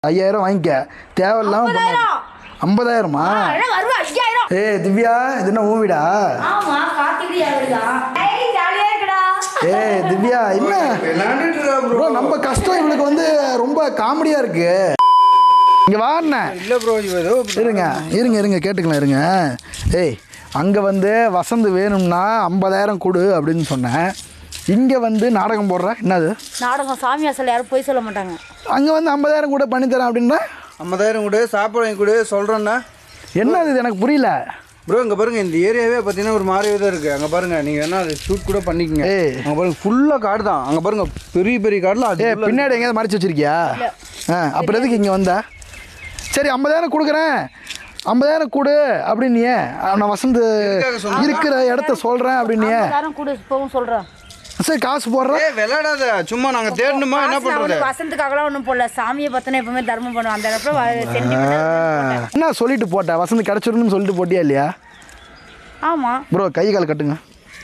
ஐயாயிரம் வாங்கிக்க தேவையில்லாம பண்ணாத. ஐம்பதாயிரமா வருவா ஐயாயிரம் ஏய் திவ்யா இது என்ன உன் வீடா ஆமா காத்திரி அவருதான் ஏய் ஜாலியா இருக்குடா ஏய் திவ்யா என்ன ப்ரோ நம்ம கஷ்டம் இவளுக்கு வந்து ரொம்ப காமெடியா இருக்கு இங்க வாண்ண இல்ல ப்ரோ இவ ஏதோ இருங்க இருங்க இருங்க கேட்டுக்கலாம் இருங்க ஏய் அங்கே வந்து வசந்த் வேணும்னா ஐம்பதாயிரம் கொடு அப்படின்னு சொன்னேன் இங்கே வந்து நாடகம் போடுறேன் என்னது நாடகம் சாமி அசல் யாரும் போய் சொல்ல மாட்டாங்க அங்கே வந்து ஐம்பதாயிரம் கூட பண்ணித்தரேன் அப்படின்னா ஐம்பதாயிரம் கொடு சாப்பாடு வாங்கி கொடு சொல்கிறேன்னா என்னது இது எனக்கு புரியல ப்ரோ இங்கே பாருங்க இந்த ஏரியாவே பார்த்தீங்கன்னா ஒரு மாதிரியே தான் இருக்குது அங்கே பாருங்க நீங்கள் வேணா அது ஷூட் கூட பண்ணிக்கங்க ஏய். அங்கே பாருங்க ஃபுல்லாக காடு தான் அங்கே பாருங்க பெரிய பெரிய காடுலாம் அது ஏ full-ஆ பின்னாடி எங்கேயாவது மறைச்சு வச்சிருக்கியா ஆ அப்புறம் எதுக்கு இங்கே வந்த சரி ஐம்பதாயிரம் கொடுக்குறேன் ஐம்பதாயிரம் கொடு அப்படின்னியே நான் வசந்த் இருக்கிற இடத்த சொல்கிறேன் அப்படின்னியே எல்லாரும் கூட இப்பவும் சொல்றேன் சரி காசு போடுறேன் ஏய் விளையாடாத சும்மா நாங்கள் தேடணுமா என்ன காசு நான் பண்ணுறது ஒண்ணும் வசந்துக்காகலாம் ஒன்றும் போடல சாமியை பார்த்தோன்னா எப்பவுமே தர்மம் பண்ணுவேன் அந்த இடத்துல ஆ, சென்டிமெண்ட் என்ன சொல்லிட்டு போட்ட வசந்த் கிடச்சிருன்னு சொல்லிட்டு போட்டியா இல்லையா ஆமா ப்ரோ கை கால் கட்டுங்க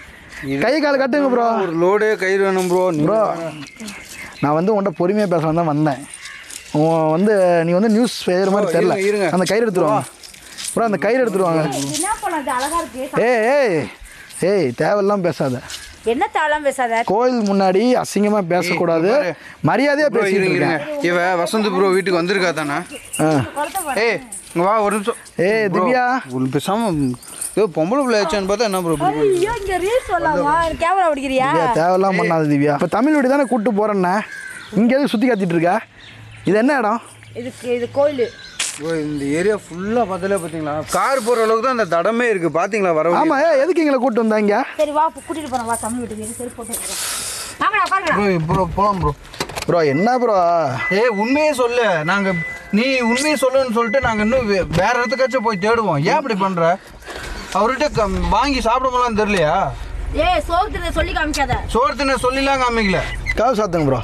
கை கால் கட்டுங்க ப்ரோ ஒரு லோடு கயிறு வேணும் ப்ரோ ப்ரோ நான் வந்து உன்கிட்ட பொறுமையாக பேசலாம் தான் வந்தேன் உன் வந்து நீ வந்து நியூஸ் செய்கிற மாதிரி ப்ரோ, தெரில இருங்க, இருங்க. அந்த கயிறு எடுத்துருவாங்க ப்ரோ அந்த கயிறு எடுத்துருவாங்க என்ன பண்ணது அழகா இருக்கு ஏய் ஏய் ஏய் தேவையில்லாம் பேசாத என்ன தாளம் பேசாத கோயில் முன்னாடி அசிங்கமாக பேசக்கூடாது மரியாதையாக ப்ரோ பேசிட்டு இருங்க இருக்கேன் இருங்க இவ வசந்த் ப்ரோ வீட்டுக்கு வந்திருக்கா தானே ஆ ஏய் இங்க வா ஒரு நிமிஷம் ஏய் Bro, திவ்யா ஒரு பேசாம ஏதோ பொம்பளை பிள்ளை ஆச்சான்னு பார்த்தா என்ன ப்ரோ ஐயோ இங்க ரீல்ஸ் சொல்லலாமா கேமரா பிடிக்கிறியா திவ்யா தேவையில்லாம் பண்ணாத திவ்யா இப்போ தமிழ் வீடு தானே கூப்பிட்டு போகிறேன்னே இங்கே எதுவும் சுற்றி காத்திட்டு இருக்கா இது என்ன இடம் இதுக்கு இது கோயில் ப்ரோ இந்த ஏரியா ஃபுல்லாக பார்த்தாலே பார்த்தீங்களா கார் போகிற அளவுக்கு தான் அந்த தடமே இருக்குது பார்த்தீங்களா வர வழி? ஆமாம் ஏ எதுக்கு எங்களை கூப்பிட்டு வந்தாங்க சரி வா இப்ப கூட்டிட்டு போறேன் வா தமிழ் வீட்டுக்கு இரு, சரி போட்டு போறேன் வாங்கடா உட்காருங்கடா ப்ரோ ப்ரோ போகலாம் ப்ரோ ப்ரோ என்ன ப்ரோ ஏய் உண்மையே சொல்லு நாங்கள் நீ உண்மையை சொல்லுன்னு சொல்லிட்டு நாங்கள் இன்னும் வே- வேற இடத்துக்காச்சும் போய் தேடுவோம் ஏன் இப்படி பண்ணுற அவர்கிட்ட கம்- வாங்கி சாப்பிடமெல்லாம் தெரியலையா ஏய் சோகத்துல சொல்லி காமிக்காத சோர்த்தின சொல்லிலாம் காமிக்கல கவு சாத்துங்க ப்ரோ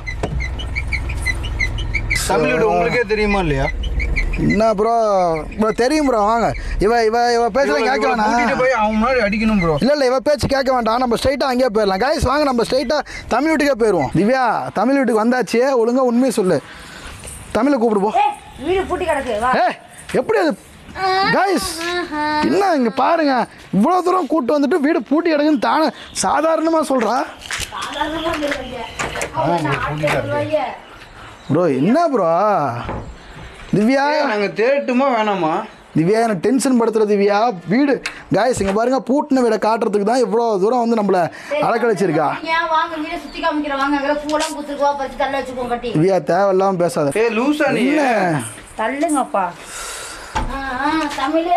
தமிழ் வீடு உங்களுக்கே தெரியுமா இல்லையா என்ன ப்ரோ ப்ரோ தெரியும் ப்ரோ வாங்க இவ இவ இவ பேச்சலாம் கேட்க இவளை கூட்டிட்டு வேணாம் போய் அவன் முன்னாடி அடிக்கணும் ப்ரோ இல்லை இல்லை இவ பேச்சு கேட்க வேண்டாம் நம்ம ஸ்ட்ரைட்டாக அங்கேயே போயிடலாம் கைஸ் வாங்க நம்ம ஸ்ட்ரைட்டாக தமிழ் வீட்டுக்கே போயிடுவோம் திவ்யா தமிழ் வீட்டுக்கு வந்தாச்சு ஒழுங்கா உண்மையை சொல்லு தமிழை கூப்பிடு போ ஏய் வீடு பூட்டி கிடக்கு வா ஏ எப்படி அது கைஸ் என்ன இங்கே பாருங்க இவ்வளோ தூரம் கூட்டு வந்துட்டு வீடு பூட்டி கிடக்குன்னு தானே சாதாரணமாக சொல்கிறா ப்ரோ என்ன ப்ரோ திவ்யா நாங்கள் தேடட்டுமா வேணாமா திவ்யா எனக்கு டென்ஷன் படுத்துற திவ்யா வீடு காய்ஸ் இங்கே பாருங்க பூட்டின வீடை காட்டுறதுக்கு தான் இவ்வளோ தூரம் வந்து நம்மளை அலக்கழிச்சிருக்கா ஏன் வாங்க வீட சுத்தி காமிக்கிறேன் வாங்க அங்கே பூலாம் பூத்துக்குவா பறிச்சு தள்ள வச்சுக்கோ கட்டி திவ்யா தேவையில்லாமல் பேசாத ஏ லூசா நீ என்ன தள்ளுங்கப்பா ஆ, ஆ, தமிழ்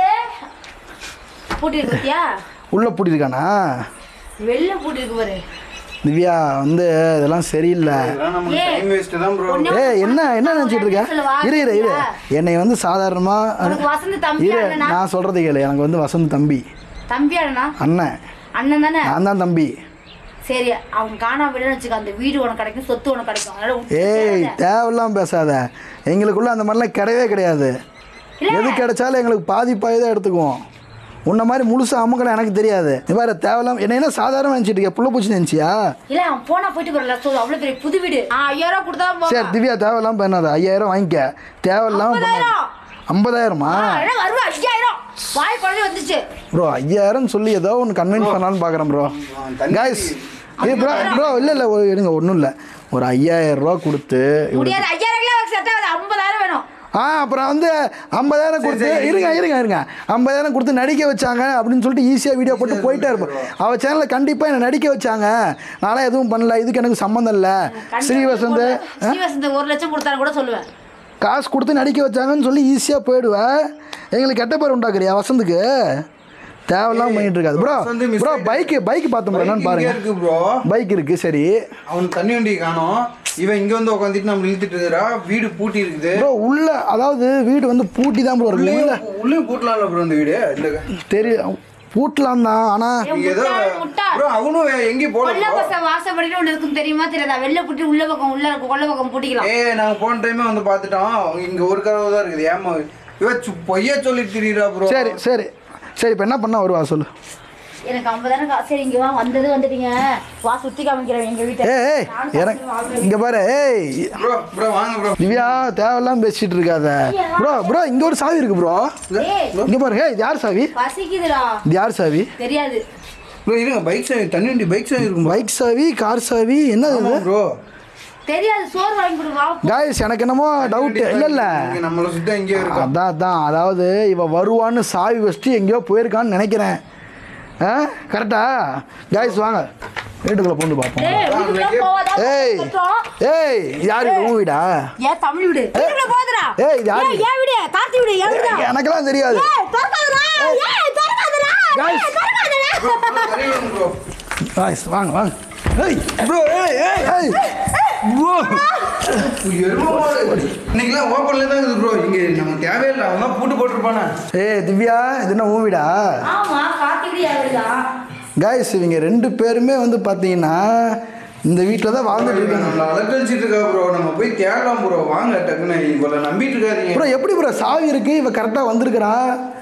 பூட்டி இருக்கு பாத்தியா உள்ளே பூட்டிருக்கானா வெளில பூட்டி இருக்கு பாரு திவ்யா வந்து இதெல்லாம் சரியில்லை இதெல்லாம் நமக்கு டைம் வேஸ்ட் தான் ப்ரோ ஒண்ணே ஏ என்ன என்ன நினச்சிட்டு இருக்க சொல்லவா? இரு இரு இரு என்னை வந்து சாதாரணமாக உனக்கு வசந்த் தம்பி இரு அண்ணனா நான் சொல்கிறது கேளு எனக்கு வந்து வசந்த் தம்பி தம்பி அண்ணனா அண்ணன் அண்ணன் தானே நான் தான் தம்பி சரி அவங்க காணாம விடன்னு வச்சுக்க அந்த வீடு உனக்கு கிடைக்கும் சொத்து உனக்கு கிடைக்கும் அதனால விட்டு ஏய் சேராத. தேவையில்லாம பேசாத எங்களுக்குள்ள அந்த மாதிரிலாம் கிடையவே கிடையாது இல்ல. எது கிடைச்சாலும் எங்களுக்கு பாதி பாதி தான் எடுத்துக்குவோம் உன்ன மாதிரி முழுசா அமுக்கணும் எனக்கு தெரியாது நீ பாரு தேவையில்லாம என்ன என்ன சாதாரண நினச்சிட்டு இருக்க புள்ள பூச்சி நினச்சியா இல்ல அவன் போனா போயிட்டு வரல சொல்லு அவ்வளவு பெரிய புது வீடு ஆ ஐயாயிரம் ரூபா கொடுத்தா சரி போதும் திவ்யா தேவையில்லாம பண்ணாத ஐயாயிரம் வாங்கிக்க தேவையில்லாம பண்ணாத ஐம்பதாயிரம். ஐம்பதாயிரமா ஆ, என்ன வருவா ஐயாயிரம் வாய் குழந்தை வந்துச்சு ப்ரோ ஐயாயிரம் சொல்லி ஏதோ ஒன்று கன்வின்ஸ் பண்ணலான்னு பார்க்குறேன் ப்ரோ காய்ஸ் இது ப்ரோ ப்ரோ இல்லை இல்லை ஒரு இருங்க ஒன்றும் இல்லை ஒரு ஐயாயிரம் ரூபா கொடுத்து இவளுக்கு முடியாது ஐயாயிரம் கிலோ செட் ஆகுது ஐம்பதாயிரம் வேணும் ஆ அப்புறம் வந்து ஐம்பதாயிரம் கொடுத்து இருங்க இருங்க இருங்க ஐம்பதாயிரம் கொடுத்து நடிக்க வச்சாங்க அப்படின்னு சொல்லிட்டு ஈஸியாக வீடியோ போட்டு போயிட்டே இருப்போம் அவள் சேனலில் கண்டிப்பாக என்னை நடிக்க வச்சாங்க நான்லாம் எதுவும் பண்ணல இதுக்கு எனக்கு சம்மந்தம் இல்லை ஸ்ரீவசந்த் ஸ்ரீவசந்த் ஒரு லட்சம் கொடுத்தாரு கூட சொல்லுவேன் காசு கொடுத்து நடிக்க வச்சாங்கன்னு சொல்லி ஈஸியாக போயிடுவேன் எங்களுக்கு கெட்ட பேர் உண்டாக்குறியா வசந்துக்கு தேவையில்லாம பண்ணிட்டு இருக்காது bro Vasanth miss bro bike bike பார்த்தோம் ப்ரோ என்னன்னு இங்கே பாருங்க இருக்கு ப்ரோ பைக் இருக்கு சரி அவன் தண்ணி வண்டி காணோம் இவன் இங்க வந்து உட்காந்துட்டு நம்ம இழுத்துட்டு இருக்கிறா வீடு பூட்டி இருக்குது ப்ரோ உள்ள அதாவது வீடு வந்து பூட்டி தான் ப்ரோ இருக்கு உள்ள உள்ளே உள்ளே பூட்டலாம்ல ப்ரோ இந்த வீடு இந்த தெரியும் பூட்டலாம் தான் ஆனால் ஏன் இங்க ஏதோ முட்டாள், முட்டாள். ப்ரோ அவனும் எங்கேயும் போல கொல்ல bro. பக்கம் வாசப்படிட்டு ஒன்று இருக்கும் தெரியுமா தெரியாதா வெளில பூட்டி உள்ள பக்கம் உள்ள இருக்கும் கொல்ல பக்கம் பூட்டிக்கலாம் ஏய் நாங்க போன டைமே வந்து பார்த்துட்டோம் இங்க ஒரு கதவு தான் இருக்குது ஏமா இவ சு- பொய்யா சொல்லிட்டு திரியிறா ப்ரோ சரி சரி சரி இப்போ என்ன பண்ண வருவா சொல்லு எனக்கு ஐம்பதாயிரம் காசு இங்க வா வந்தது வந்துட்டீங்க வா சுத்தி காமிக்கிறேன் எங்க வீட்டை ஏய் ஏய் எனக்கு இங்க பாரு ஏய் ப்ரோ ப்ரோ வாங்க ப்ரோ திவ்யா தேவையில்லாம பேசிட்டு இருக்காத ப்ரோ ப்ரோ இங்க ஒரு சாவி இருக்கு ப்ரோ ஏய் இங்க பாருங்க இது யார் சாவி பசிக்குதுடா இது யார் சாவி தெரியாது ப்ரோ இருங்க பைக் சாவி தண்ணி வண்டி பைக் சாவி இருக்கும் பைக் சாவி கார் சாவி என்ன இது ப்ரோ தெரியாது சோறு வாங்கி கொடு வா காய்ஸ் எனக்கு என்னமோ டவுட் இல்ல இல்ல இங்க நம்மள சுத்தம் எங்கேயோ இருக்கா அதான் அதான் அதாவது இவ வருவான்னு சாவி வச்சுட்டு எங்கேயோ போயிருக்கான்னு நினைக்கிறேன் ஆ கரெக்டா காய்ஸ் வாங்க வீட்டுக்குள்ள பூந்து பார்ப்போம் ஏய் வீட்டுக்குள்ள போவாதா ஏய் கட்டுறோம். ஏய் யாரு உன் வீடா ஏன் தமிழ் வீடு வீட்டுக்குள்ள போதுடா ஏய், இது யாரு? ஏய், ஏன் வீடு கார்த்தி வீடு என் வீடு எனக்கெல்லாம் தெரியாது ஏய் திறக்காதடா ஏய் திறக்காதடா Guys. ஏய், திறக்காதடா ப்ரோ காய்ஸ் வாங்க வாங்க ஏய் ப்ரோ ஏய் ஏய் ஏய் ப்ரோ இன்னைக்கெல்லாம் ஓப்பன்ல தான் இருக்குது ப்ரோ இங்க நமக்கு தேவையில்லை அவன் தான் பூட்டு போட்டிருப்பானே ஏய் திவ்யா இது என்ன உன் வீடா ஆமா கார்த்தி வீடு என் வீடு தான் காய்ஸ் இவங்க ரெண்டு பேருமே வந்து பார்த்தீங்கன்னா இந்த வீட்டில் தான் வாழ்ந்துட்டு இருக்காங்க நம்மள அலக்கழிச்சிட்டு இருக்கா ப்ரோ நம்ம போய் தேடலாம் ப்ரோ வாங்க டக்குன்னு இவ்வளோ நம்பிட்டு இருக்காதீங்க ப்ரோ எப்படி ப்ரோ சாவி இருக்கு இவ கரெக்டாக வந்திருக்கிறா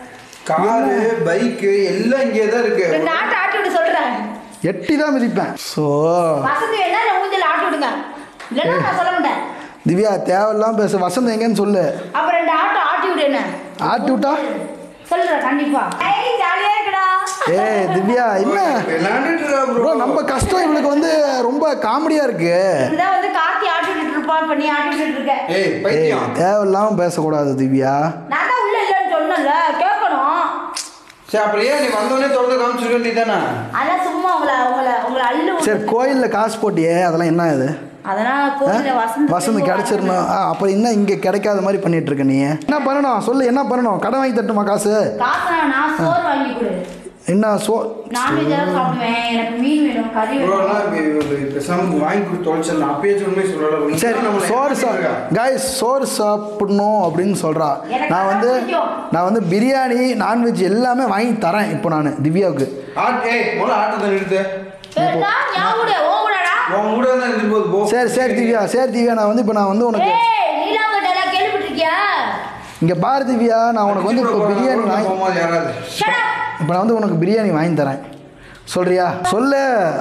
காரு பைக்கு எல்லாம் இங்கே தான் இருக்கு ரெண்டு ஆட்டு ஆட்டி விட சொல்றேன் எட்டி தான் மிதிப்பேன் ஸோ வசந்தி வேணா நான் மூஞ்சில ஆட்டி விடுங்க இல்லைன்னா நான் சொல்ல மாட்டேன் திவ்யா தேவையில்லாம் பேச வசந்த் எங்கன்னு சொல்லு அப்ப ரெண்டு ஆட்டோ ஆட்டி விடு என்ன ஆட்டி விட்டா சொல்றேன் கண்டிப்பா ஏய் ஜாலியா இருக்குடா ஏய் திவ்யா என்ன விளையாண்டுட்டு இருக்கா ப்ரோ ப்ரோ நம்ம கஷ்டம் இவளுக்கு வந்து ரொம்ப காமெடியாக இருக்கு இதுதான் வந்து கார்த்தி ஆட்டி விட்டுட்டு இருப்பான் பண்ணி ஆட்டி விட்டுட்டு இருக்கேன் ஏய் ஏய் பைத்தியம் தேவையில்லாமல் பேசக்கூடாது திவ்யா நான் தான் உள்ள இல்லைன்னு சொன்னேன்ல கேட்கணும் சரி அப்புறம் ஏன் நீ வந்தோடனே திறந்து காமிச்சிருக்க வேண்டியதானே அதான் சும்மா உங்களை உங்களை உங்களை அள்ளு விட்டு- சரி கோயிலில் காசு போட்டியே அதெல்லாம் என்ன இது அதெல்லாம் கோயில வசந்த் வசந்த் கிடைச்சிடணும் ஆ அப்புறம் என்ன இங்கே கிடைக்காத மாதிரி பண்ணிட்டு இருக்க நீ என்ன பண்ணணும் சொல்லு என்ன பண்ணணும் கடன் வாங்கி தட்டுமா காசு காசு நான் சோறு வாங்கி கொடு என்ன சோ நான்வெஜ் எல்லாம் சாப்பிடுவேன் எனக்கு மீன் வேணும் கறி ப்ரோ வேணும் பேசாம வாங்கி கொடுத்து தொலைச்சிடலாம் அப்பயே உண்மை சொல்லல சரி சோறு சாப் காய்ஸ் சோறு சாப்பிடணும் அப்படின்னு சொல்கிறா எனக்கு நான் வந்து அதான் பிடிக்கும். நான் வந்து பிரியாணி நான்வெஜ் எல்லாமே வாங்கி தரேன் இப்போ நான் திவ்யாவுக்கு ஆட்டு ஏய் முதல்ல ஆட்டு தான் நிறுத்து சரிடா ஞாபகம் விடு, ஓ விடடா உன் கூட தான் இருந்துட்டு போகுது போ சரி சரி திவ்யா சரி திவ்யா நான் வந்து இப்போ நான் வந்து உனக்கு ஏய் நீலாம்பட்ட எல்லாம் கேள்விப்பட்டிருக்கியா இங்கே பாரு திவ்யா நான் உனக்கு வந்து இப்போ பிரியாணி வாங்கி போகும்போது யாராவது Shut up. இப்போ நான் வந்து உனக்கு பிரியாணி வாங்கி தரேன் சொல்றியா சொல்லு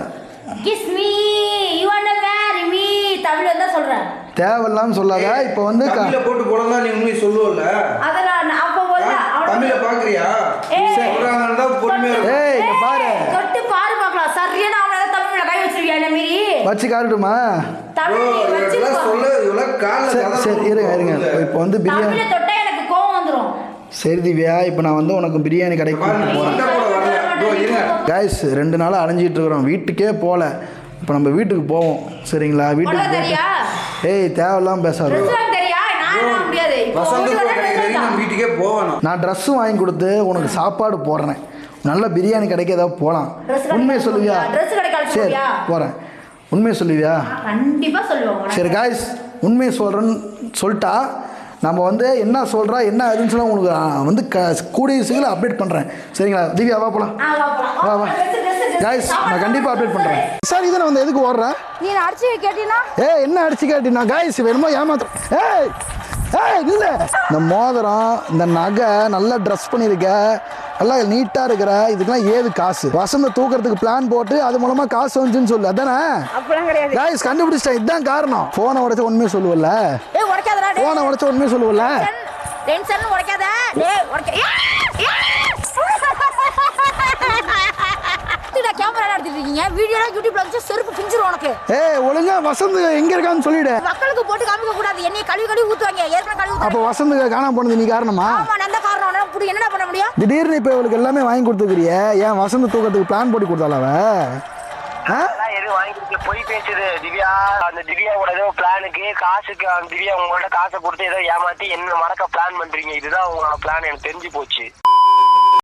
Kiss me. You wanna marry me. Tamil வந்தா சொல்றேன் தேவையில்லாம சொல்லாத இப்போ வந்து க- தமிழ்ல போட்டு போடலாம் நீ உண்மையை சொல்லுவல்ல அதெல்லாம் நான் அப்ப போதா தமிழ்ல பாக்குறியா ஏய். சொல்றாங்கன்னு தான் பொறுமையா இருக்கும் ஏய் இங்க பாரு தொட்டு பாரு பார்க்கலாம் சரியான அவனால தமிழ்ல கை வச்சிருவியா என்ன மீறி வச்சு காட்டுமா ப்ரோ தமிழ் நீ வச்சு இவரெல்லாம் பா- சொல்ல இவ்வளவு கால்ல சரி கதை சரி இருங்க இருங்க இப்போ வந்து பிரியாணி தமிழை தொட்டா எனக்கு கோவம் வந்துரும் சரி திவ்யா இப்போ நான் வந்து உனக்கு பிரியாணி கடைக்கு பாருங்க, கூட்டிட்டு போகிறேன் சண்டை போட வரல ப்ரோ இருங்க காய்ஸ் ரெண்டு நாளாக அலைஞ்சிட்டு இருக்கிறோம் வீட்டுக்கே போகல இப்போ நம்ம வீட்டுக்கு போவோம் சரிங்களா வீட்டுக்கு உனக்கு போயிட்டு தெரியா ஏய் தேவையில்லாம பேசாத ட்ரெஸ் வாங்க தெரியா நான் என்ன முடியாது இப்போ வசந்த் வீட்டுக்கு ப்ரோ வந்தா கடைக்கு dress வரைக்கும் தான். நம்ம வீட்டுக்கே போகணும் நான் ட்ரெஸ்ஸும் வாங்கி கொடுத்து உனக்கு சாப்பாடு போடுறேன் நல்ல பிரியாணி கடைக்கு ஏதாவது போகலாம் Dress கடைக்கு உண்மையை சொல்லுவியா போறியா? Dress கடைக்கு அழைச்சிட்டு சரி போறியா? போகிறேன் உண்மையை சொல்லுவியா நான் கண்டிப்பா சொல்லுவேன் உனக்கு. சரி காய்ஸ் உண்மையை சொல்கிறேன்னு சொல்லிட்டா நம்ம வந்து என்ன சொல்கிறா என்ன அதுன்னு சொல்ல உங்களுக்கு நான் வந்து க கூடிய சீக்கிரம் அப்டேட் பண்ணுறேன் சரிங்களா திவ்யா வா போகலாம் ஆ, வா, போலாம். வா வா dress, dress, dress. காய்ஸ் சாப்பாடு நான் கண்டிப்பாக அப்டேட் பண்ணுறேன் சார் இதை வந்து எதுக்கு ஓடுறேன் நீ நான் அடிச்சு கேட்டீங்கன்னா ஏய் என்ன அடிச்சு கேட்டினா காய்ஸ் வேணுமோ ஏமாத்துற ஏய் ஏய் இல்லை இந்த மோதிரம் இந்த நகை நல்லா ட்ரெஸ் பண்ணியிருக்க நல்லா நீட்டாக இருக்கிற இதுக்கெல்லாம் ஏது காசு வசந்த தூக்கிறதுக்கு பிளான் போட்டு அது மூலமாக காசு வந்துச்சுன்னு சொல்லு அதானே அப்படிலாம் கிடையாது காய்ஸ் கண்டுபிடிச்சிட்டேன் இதுதான் காரணம் ஃபோனை உடைச்ச உண்மையை சொல்லுவல்ல ஏய் உடைக்காதடா டேய் ஃபோனை உடைச்ச உண்மையை சொல்லுவல்ல டென்ஷன் உடைக்காத டேய் உடைக்க கேமரா எடுத்துட்டு இருக்கீங்க வீடியோலாம் யூடியூப்ல வந்து செருப்பு பிஞ்சிரும் உனக்கு ஏய் ஒழுங்கா வசந்த் எங்க இருக்கான்னு சொல்லிடு மக்களுக்கு போட்டு காமிக்க கூடாது என்னைய கழுவி கழுவி ஊத்துவாங்க ஏற்கனவே கழுவி அப்போ வசந்த் காணாம போனது நீ காரணமா ஆமா நான் தான் காரணம் உடனே புடி என்னடா பண்ண முடியும் திடீர்னு இப்போ இவளுக்கு எல்லாமே வாங்கி கொடுத்துக்கிறிய ஏன் வசந்த் தூக்கத்துக்கு பிளான் போட்டு கொடுத்தால அவ ஆ அதெல்லாம் எதுவும் வாங்கி கொடுக்கல பொய் பேசுது திவ்யா அந்த திவ்யாவோட ஏதோ பிளானுக்கு காசுக்கு அந்த திவ்யா உங்களோட காசை கொடுத்து ஏதோ ஏமாத்தி என்ன மறக்க பிளான் பண்றீங்க இதுதான் உங்களோட பிளான் எனக்கு தெரிஞ்சு போச்சு